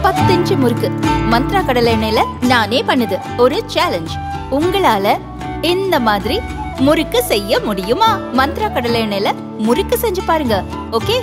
பத்து இன்ச்சு முறுக்கு மந்த்ரா கடலை எண்ணெயில நானே பண்ணுது ஒரு சேலஞ்ச் உங்களால இந்த மாதிரி முறுக்கு செய்ய முடியுமா மந்த்ரா கடலை எண்ணெயில முறுக்கு செஞ்சு பாருங்க ஓகே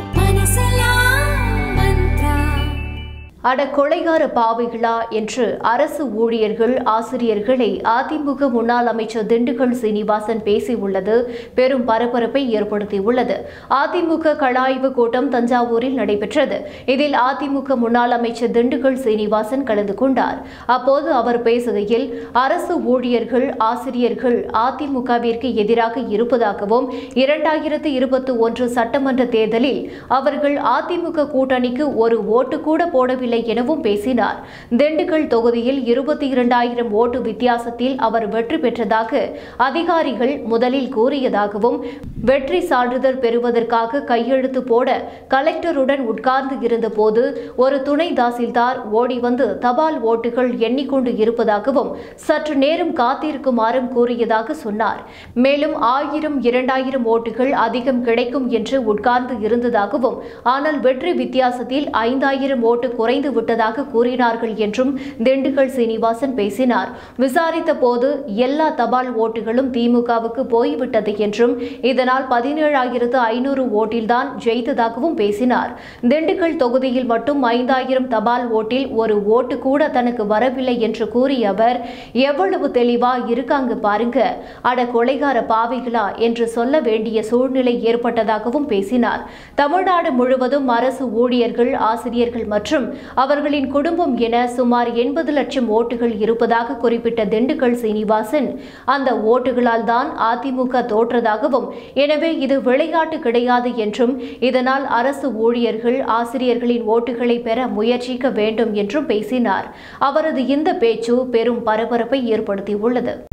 அட கொலைகார பாவிகளா என்று அரசு ஊழியர்கள் ஆசிரியர்களை அதிமுக முன்னாள் அமைச்சர் திண்டுக்கல் சீனிவாசன் பேசியுள்ளது பெரும் பரபரப்பை ஏற்படுத்தியுள்ளது அதிமுக கலாய்வு கூட்டம் தஞ்சாவூரில் நடைபெற்றது இதில் அதிமுக முன்னாள் அமைச்சர் திண்டுக்கல் சீனிவாசன் கலந்து கொண்டார் அப்போது அவர் பேசுகையில் அரசு ஊழியர்கள் ஆசிரியர்கள் அதிமுகவிற்கு எதிராக இருப்பதாகவும் இரண்டாயிரத்து இருபத்தி ஒன்று சட்டமன்ற தேர்தலில் அவர்கள் அதிமுக கூட்டணிக்கு ஒரு ஓட்டு கூட போடவில்லை எனவும் பேசினார் திண்டுக்கல் தொகுதியில் இருபத்தி இரண்டாயிரம் ஓட்டு வித்தியாசத்தில் அவர் வெற்றி பெற்றதாக அதிகாரிகள் முதலில் கூறியதாகவும் வெற்றி சான்றிதழ் பெறுவதற்காக கையெழுத்து போட கலெக்டருடன் உட்கார்ந்து இருந்தபோது ஒரு துணை தாசில்தார் ஓடி வந்து தபால் ஓட்டுகள் எண்ணிக்கொண்டு இருப்பதாகவும் சற்று நேரம் காத்திருக்குமாறும் கூறியதாக சொன்னார் மேலும் ஆயிரம் இரண்டாயிரம் ஓட்டுகள் அதிகம் கிடைக்கும் என்று உட்கார்ந்து இருந்ததாகவும் ஆனால் வெற்றி வித்தியாசத்தில் ஐந்தாயிரம் ஓட்டு குறைந்து விட்டதாக கூறினார்கள் என்றும் திண்டுக்கல் சீனிவாசன் பேசினார் விசாரித்த போது எல்லா தபால் ஓட்டுகளும் திமுகவுக்கு போய்விட்டது என்றும் இதனால் பதினேழாயிரத்து ஐநூறு ஓட்டில்தான் ஜெயித்ததாகவும் பேசினார் திண்டுக்கல் தொகுதியில் மட்டும் ஐந்தாயிரம் தபால் ஓட்டில் ஒரு ஓட்டு கூட தனக்கு வரவில்லை என்று கூறிய அவர் எவ்வளவு தெளிவா இருக்காங்க பாருங்க அட கொலைகார பாவிகளா என்று சொல்ல வேண்டிய சூழ்நிலை ஏற்பட்டதாகவும் பேசினார் தமிழ்நாடு முழுவதும் அரசு ஊழியர்கள் ஆசிரியர்கள் மற்றும் அவர்களின் குடும்பம் என சுமார் எண்பது லட்சம் ஓட்டுகள் இருப்பதாக குறிப்பிட்ட திண்டுக்கல் சீனிவாசன் அந்த ஓட்டுகளால் தான் அதிமுக தோற்றதாகவும் எனவே இது விளையாட்டு கிடையாது என்றும் இதனால் அரசு ஊழியர்கள் ஆசிரியர்களின் ஓட்டுகளை பெற முயற்சிக்க வேண்டும் என்றும் பேசினார் அவரது இந்த பேச்சு பெரும் பரபரப்பை ஏற்படுத்தியுள்ளது